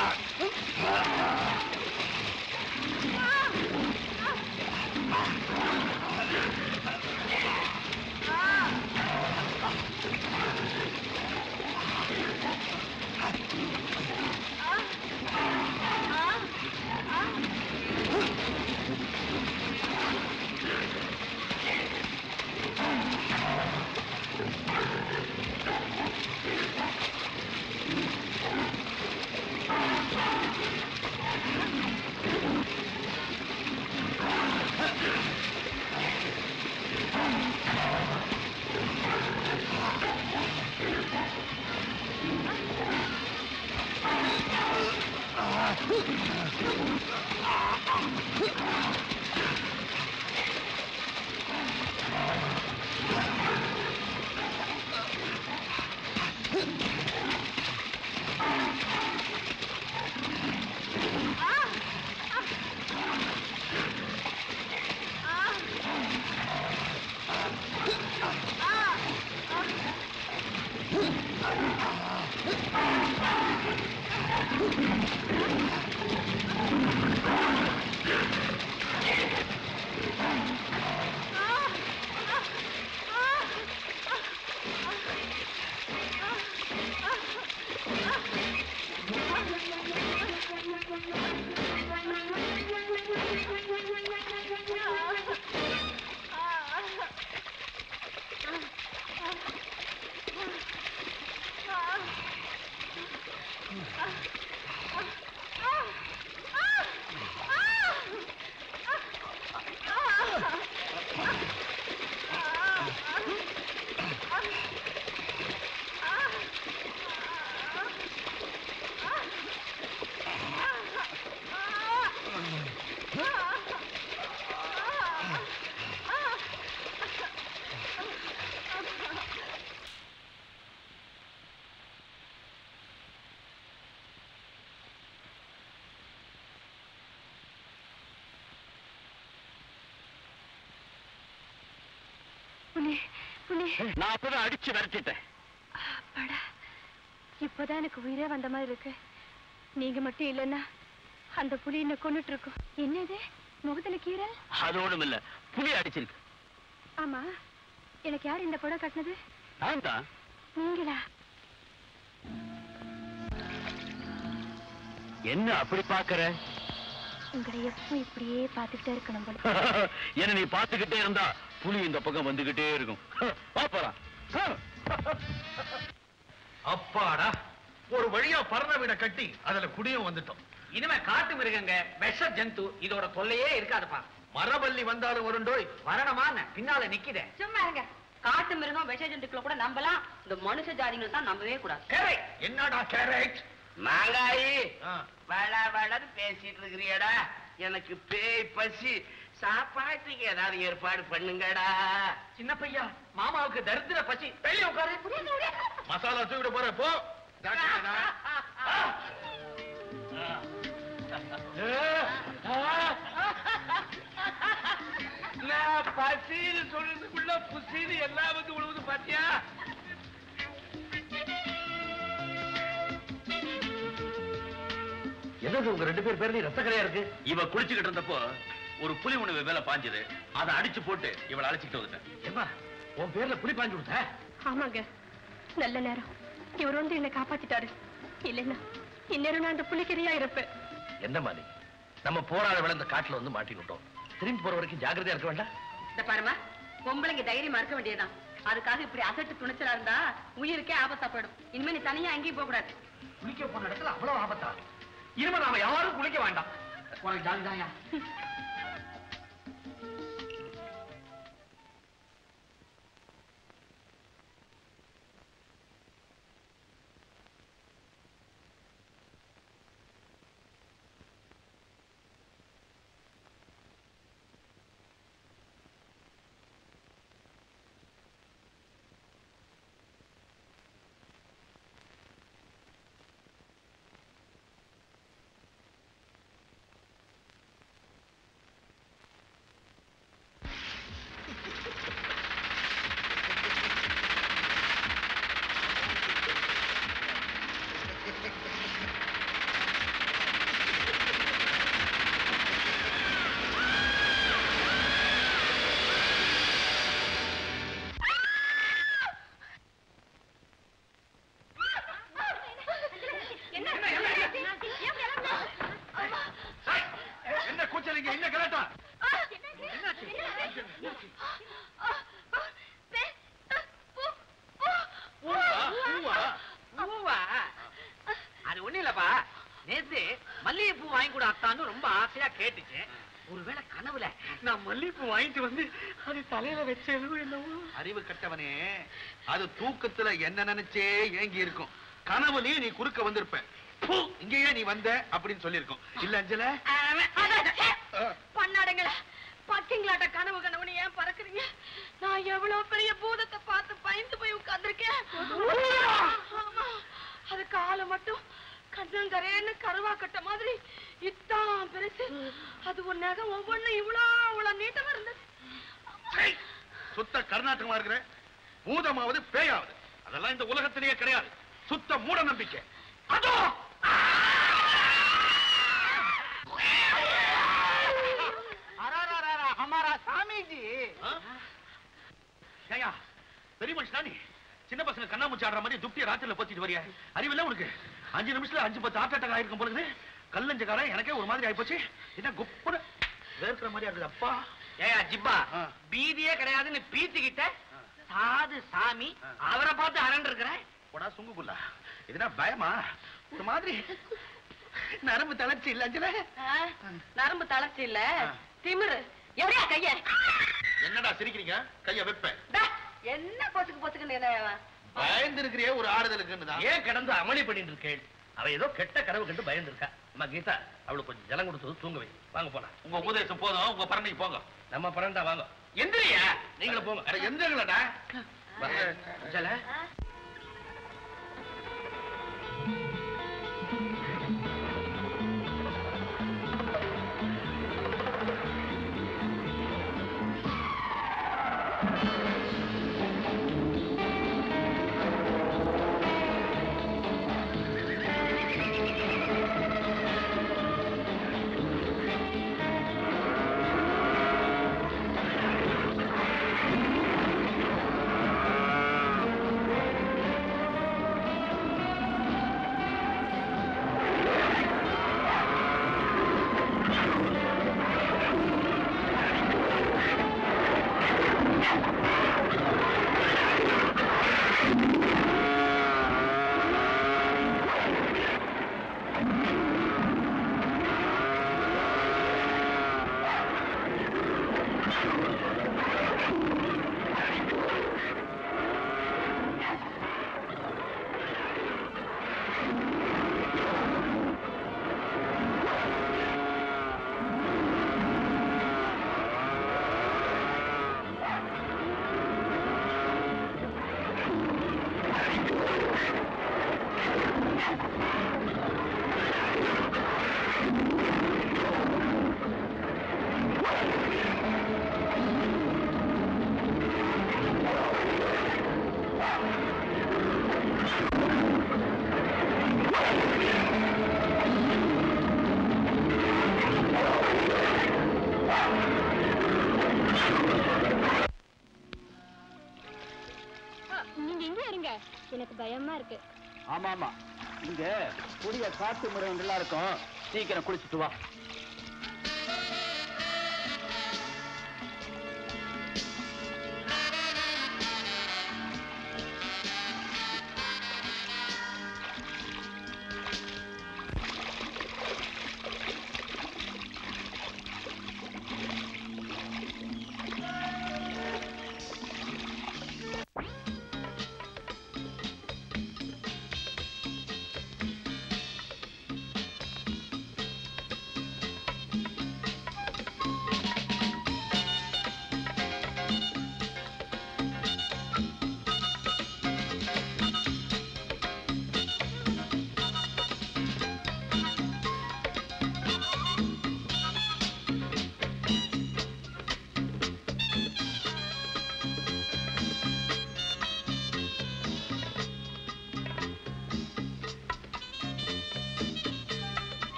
புலி புலி நான் அப்பதான் அடிச்சு விரட்டிட்டேன் அப்பாடா இப்போதான் எனக்கு உயிரே வந்த மாதிரி இருக்கு நீங்க மட்டும் இல்லைன்னா அந்த புலி என்ன கொண்டுட்டு இருக்கும் என்னது முகத்துல கீரல் அதோடும் இல்ல புலி அடிச்சிருக்கு ஆமா எனக்கு யார் இந்த படம் கட்டினது நான் தான் நீங்களா என்ன அப்படி பாக்குற உங்களை எப்போ இப்படியே பார்த்துக்கிட்டே இருக்கணும் போல என்ன நீ பாத்துக்கிட்டே இருந்தா புலி இந்த பக்கம் வந்துகிட்டே இருக்கும் பாப்பலாம் அப்பாடா ஒரு வழியா பறந்த வீட கட்டி அதுல குடியும் வந்துட்டோம் இனிமே காட்டு மிருகங்க விஷ ஜந்து இதோட தொல்லையே இருக்காதுப்பா மரவள்ளி வந்தாலும் வருண்டோய் வரணுமா பின்னால நிக்குதே சும்மா இருங்க காட்டு மிருகம் விஷ ஜந்துக்களை கூட நம்பலாம் இந்த மனுஷ ஜாதிகளை தான் நம்பவே கூடாது கரெக்ட் என்னடா கேரட் மாங்காயி வள வளன்னு பேசிட்டு இருக்கிறியடா எனக்கு பேய் பசி சாப்பாட்டுக்கு ஏதாவது ஏற்பாடு பண்ணுங்கடா சின்ன பையா மாமாவுக்கு தரித்திர பசி வெளியே உட்காரு மசாலா தூக்கிட்டு போற போ ஜாக்கிரதைடா. நான் பசின்னு சொல்றதுக்குள்ள புசின்னு எல்லாம் வந்து விழுவுது பாத்தியா என்னது உங்க ரெண்டு பேர் பேர்லயும் ரத்த கரையா இருக்கு இவ குளிச்சுக்கிட்டு இருந்தப்போ ஒரு புலி உணவு மேல பாஞ்சது அதை அடிச்சு போட்டு இவளை அழைச்சிட்டு வந்துட்டேன் ஏம்மா உன் பேர்ல புலி பாஞ்சு கொடுத்த ஆமாங்க நல்ல நேரம் இவர் வந்து என்னை காப்பாத்திட்டாரு இல்லைன்னா இந்நேரம் நான் அந்த புலிக்கறியா இருப்பேன் என்ன மாதிரி நம்ம போராட விளந்த காட்டுல வந்து மாட்டிக்கிட்டோம் திரும்பி போற வரைக்கும் ஜாக்கிரதையா இருக்க வேண்டாம் இந்த பாருமா பொம்பளைங்க தைரியமா இருக்க வேண்டியதுதான் அதுக்காக இப்படி அசட்டு துணிச்சலா இருந்தா உயிருக்கே ஆபத்தா போயிடும் இனிமே நீ தனியா எங்கேயும் போக கூடாது குளிக்க போன இடத்துல அவ்வளவு ஆபத்தா இனிமே நாம யாரும் குளிக்க வேண்டாம் உனக்கு ஜாலிதாயா ராத்திரி மல்லிகைப்பூ வாங்கி கூட அத்தான்னு ரொம்ப ஆசையா கேட்டுச்சு ஒருவேளை கனவுல நான் மல்லிகைப்பூ வாங்கிட்டு வந்து அது தலையில வச்சது என்னவோ அறிவு கட்டவனே அது தூக்கத்துல என்ன நினைச்சே ஏங்கி இருக்கும் கனவுலயும் நீ குறுக்க வந்திருப்ப பூ, இங்கேயே நீ வந்த அப்படின்னு சொல்லியிருக்கோம் இல்ல அஞ்சல பண்ணாடுங்களா பக்கிங்களாட்ட கனவு கனவுன்னு ஏன் பறக்குறீங்க நான் எவ்வளவு பெரிய பூதத்தை பார்த்து பயந்து போய் உட்கார்ந்திருக்கேன் ஆமா அது காலை மட்டும் கண்ணங்கரேன்னு கருவாக்கட்ட மாதிரி இத்தான் பெருசு அது ஒரு நகம் ஒவ்வொன்றும் இவ்வளோ இவ்வளோ நீட்டமா இருந்தது ஏய், சுத்த கர்நாடகமா இருக்கிற பூதமாவது பேயாவது அதெல்லாம் இந்த உலகத்திலேயே கிடையாது சுத்த மூட நம்பிக்கை அதோ ஹமாரா சாமிஜி ஏயா பெரிய மனுஷனா நீ சின்ன பசங்க கண்ணாமூச்சி ஆடுற மாதிரி துப்பிய ராத்திரில பத்திட்டு வரியா அறிவில்ல உனக்கு அஞ்சு நிமிஷத்துல அஞ்சு பத்து ஹார்ட் அட்டாக் ஆயிருக்கும் பொழுது கல்லஞ்சக்காரன் எனக்கே ஒரு மாதிரி ஆயிப்போச்சு என்ன குப்புன வேர்க்கிற மாதிரி இருக்குது அப்பா ஏயா ஜிப்பா ஆ. பீதியே கிடையாதுன்னு பீத்திக்கிட்ட சாது சாமி அவரை பார்த்து அரண்டு இருக்கிறேன் போடா சுங்குக்குள்ளா இதுனா பயமா ஒரு மாதிரி நரம்பு தளர்ச்சி இல்ல அஞ்சல நரம்பு தளர்ச்சி இல்ல ஆ. திமிரு எவரையா கைய என்னடா சிரிக்கிறீங்க கைய வைப்பேன் டா, என்ன பொசுக்கு பொசுக்குன்னு என்ன பயந்து இருக்கிறியே ஒரு ஆறுதலுக்குன்னு தான் ஏன் கிடந்து அமளி பண்ணிட்டு இருக்கேன் அவ ஏதோ கெட்ட கனவு கண்டு பயந்துருக்கா அம்மா கீதா அவளுக்கு கொஞ்சம் ஜலம் கொடுத்து தூங்க வை வாங்க போலாம் உங்க உபதேசம் போதும் உங்க பரணைக்கு போங்க நம்ம பன்னெண்டா வாங்க எந்திரியா நீங்களும் போங்க அட எந்திரங்களடா ஜல நீங்க எங்க இருங்க எனக்கு பயமா இருக்கு ஆமா ஆமா இங்க புதிய காட்டு மிருகங்கள்லாம் இருக்கும் சீக்கிரம் குளிச்சுட்டு வா